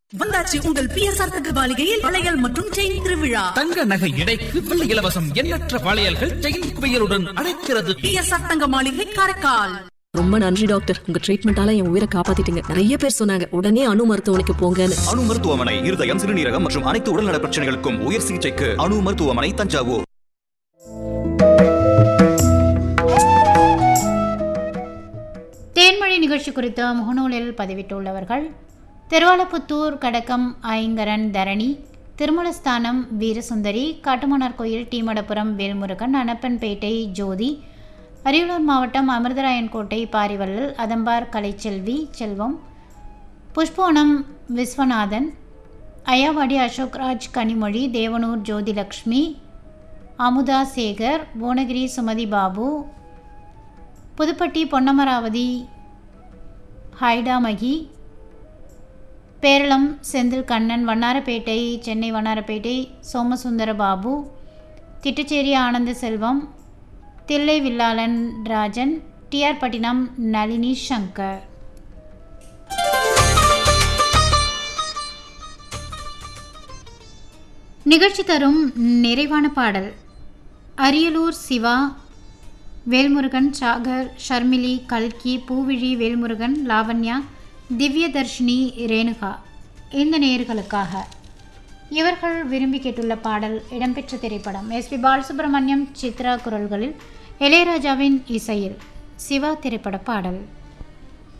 வந்தாச்சு உங்கள் பிஎஸ்ஆர் தகவலிகையில் வளையல் மற்றும் செயின் திருவிழா தங்க நகை எடைக்கு வெள்ளி இலவசம் எண்ணற்ற வளையல்கள் செயின் குவியலுடன் அழைக்கிறது பிஎஸ்ஆர் தங்க மாளிகை காரைக்கால் ரொம்ப நன்றி டாக்டர் உங்க ட்ரீட்மெண்டால என் உயிரை காப்பாத்திட்டீங்க நிறைய பேர் சொன்னாங்க உடனே அணு மருத்துவமனைக்கு போங்கன்னு அணு மருத்துவமனை இருதயம் சிறுநீரகம் மற்றும் அனைத்து உடல்நல பிரச்சனைகளுக்கும் உயர் சிகிச்சைக்கு அணு மருத்துவமனை தஞ்சாவூர் தேன்மொழி நிகழ்ச்சி குறித்த முகநூலில் பதிவிட்டுள்ளவர்கள் திருவாலப்புத்தூர் கடக்கம் ஐங்கரன் தரணி திருமலஸ்தானம் வீரசுந்தரி காட்டுமன்னார் கோயில் டீமடப்புரம் வேல்முருகன் அனப்பன்பேட்டை ஜோதி அரியலூர் மாவட்டம் அமிர்தராயன் கோட்டை பாரிவள்ளல் அதம்பார் கலைச்செல்வி செல்வம் புஷ்போணம் விஸ்வநாதன் அய்யாவாடி அசோக்ராஜ் கனிமொழி தேவனூர் ஜோதிலக்ஷ்மி அமுதா சேகர் புவனகிரி சுமதி பாபு புதுப்பட்டி பொன்னமராவதி ஹைடாமகி பேரளம் செந்தில் கண்ணன் வண்ணாரப்பேட்டை சென்னை வண்ணாரப்பேட்டை சோமசுந்தர பாபு திட்டச்சேரி ஆனந்த செல்வம் தில்லை வில்லாளன் ராஜன் டிஆர் பட்டினம் நளினி சங்கர் நிகழ்ச்சி தரும் நிறைவான பாடல் அரியலூர் சிவா வேல்முருகன் சாகர் ஷர்மிலி கல்கி பூவிழி வேல்முருகன் லாவண்யா திவ்யதர்ஷினி ரேணுகா இந்த நேயர்களுக்காக இவர்கள் விரும்பி கேட்டுள்ள பாடல் இடம்பெற்ற திரைப்படம் எஸ்பி பாலசுப்ரமணியம் சித்ரா குரல்களில் இளையராஜாவின் இசையில் சிவா திரைப்பட பாடல்